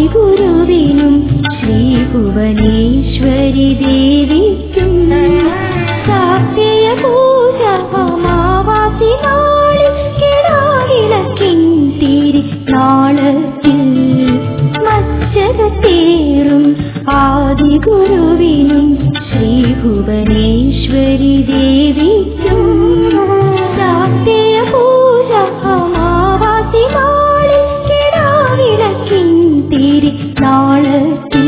ആദിഗുരുവിനും ശ്രീ ഭുവനേശ്വരി ദേവിക്കും സാക്ഷിയ പൂജ അമാവാസി നാളിൽ കിടാവിളക്കിൻ തിരി നാളത്തിൽ മച്ചകത്തേറും ആദിഗുരുവിനും ശ്രീ ഭുവനേശ്വരി ദേവിക്കും സാക്ഷിയ പൂജ അമാവാസി നാളിൽ കിടാവിളക്കിൻ തിരി നാളത്തിൽ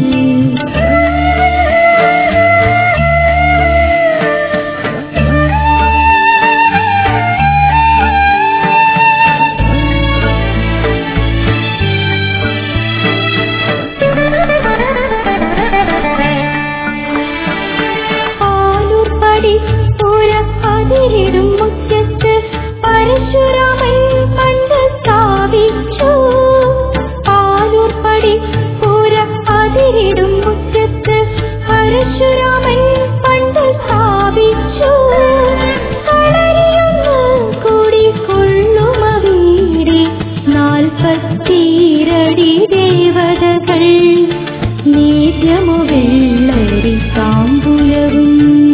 ആലൂർപ്പടി പുര അതിരിടും മുറ്റത്ത് പരശുരാമൻ പണ്ട് സ്ഥാപിച്ചു ആലൂർപ്പടി പുര അതിരിടും മുറ്റത്ത് പരശുരാമൻ പണ്ട് സ്ഥാപിച്ചു കളരിയൊന്ന് കൂടി കൊള്ളുമവീടെ നാൽപ്പത്തിരടി ദേവതകൾ നീത്യമു വെള്ളരി താമ്പുലവും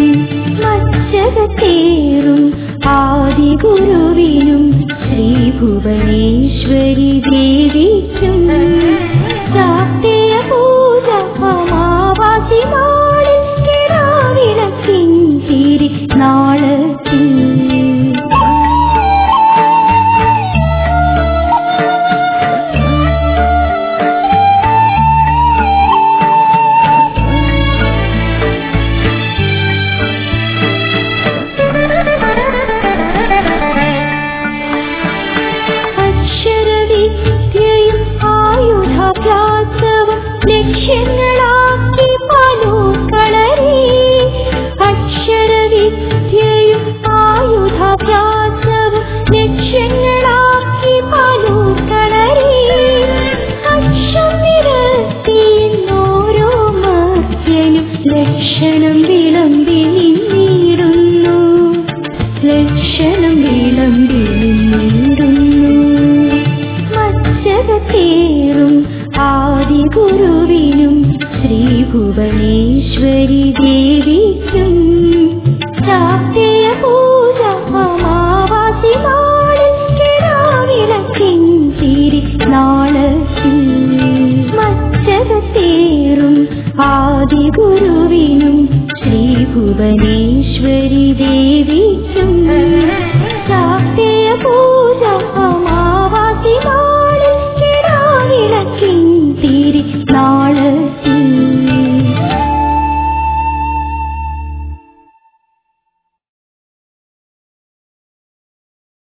മച്ചകത്തേറും ആദിഗുരുവിനും ശ്രീ ഭുവനേശ്വരി ദേവിക്കും സാക്ഷിയ പൂജ അമാവാസി നാളിൽ കിടാവിളക്കിൻ തിരി നാളത്തിൽ അക്ഷരവിദ്യയും ആയുധാഭ്യാസവും ലക്ഷ്യങ്ങളാക്കി പലു കളരി അക്ഷരവിദ്യയും ആയുധാഭ്യാസവും ലക്ഷ്യങ്ങളാക്കി പലു കളരി അക്ഷം നിരത്തിന്നോരോ മർത്യനും ലക്ഷണം വിളമ്പി നിന്നിടുന്നു ലക്ഷണം വിളമ്പി നിന്നിടുന്നു മച്ചകത്തേറും ആദിഗുരുവിനും ശ്രീ ഭുവനേശ്വരി ദേവിക്കും ശാക്തിയ പൂജ അമാവാസി നാളിൽ കിടാവിളക്കിൻ തിരി നാളത്തിൽ മച്ചകത്തേറും ആദിഗുരുവിനും ശ്രീ ഭുവനേശ്വരി ദേവിക്കും